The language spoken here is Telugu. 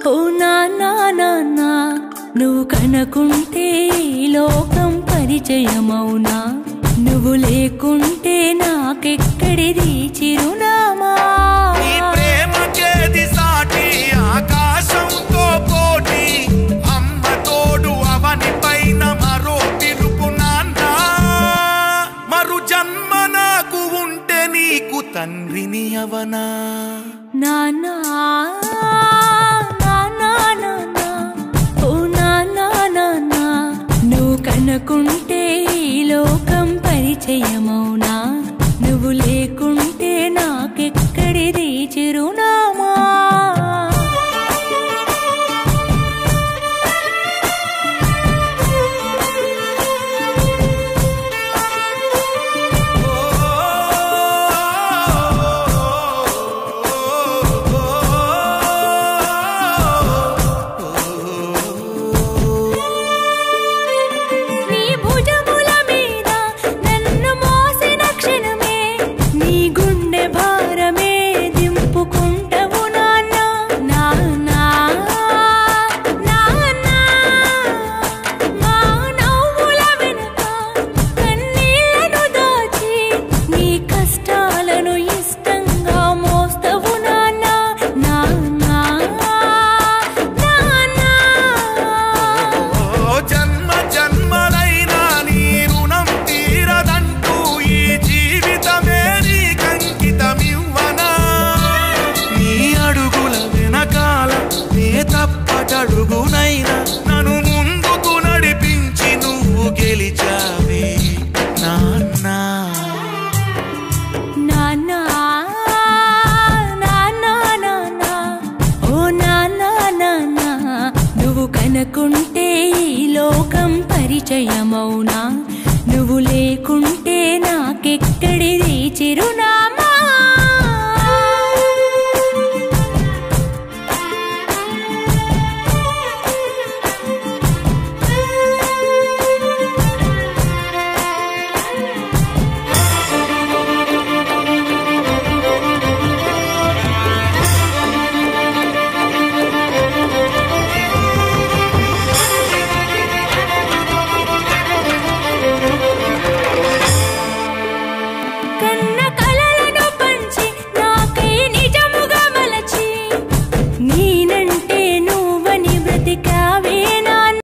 ఓ నాన్నా నాన్నా నువ్వు కనకుంటే ఈ లోకం పరిచయమవునా నువ్వు లేకుంటే నాకెక్కడిది చిరునామా నీ ప్రేమకేది సాటి ఆకాశంతో పోటీ అమ్మ తోడు అవని పైన మరో పిలుపు నాన్న మరు జన్మ నాకు ఉంటే నీకు తండ్రిని అవనా నాన్నా నాన్నా నాన్నా ఓ నాన్నా నాన్నా నువ్వు కనుకుంటే ఈ లోకం పరిచయమవునా నువ్వు లేకుంటే నాకెక్కడిది చిరునామా నీ భుజముల మీద నన్ను మోసిన క్షణమే నీ గుండె భారమే దింపుకుంటవు నాన్న నాన్న నాన్న మా నవ్వుల వెనుక కన్నీళ్లను దాచి నీ కష్టాలను ఇష్టంగా మోస్తవు నాన్న నాన్న నాన్న ఓ జన్మ జన్మలైనా నీ రుణం తీరదంటూ ఈ జీవితమే నీ కంకితమివ్వనా నీ అడుగుల వెనకాల నే తప్పటడుగునైనా నన్ను ముందుకు నడిపించి నువ్వు గెలిచావే నాన్నా నాన్నా నాన్నా నాన్నా ఓ నాన్నా నాన్నా నువ్వు కనుకుంటే ఈ లోకం పరిచయమవునా నువ్వు లేకుంటే నాకెక్కడిది చిరునామా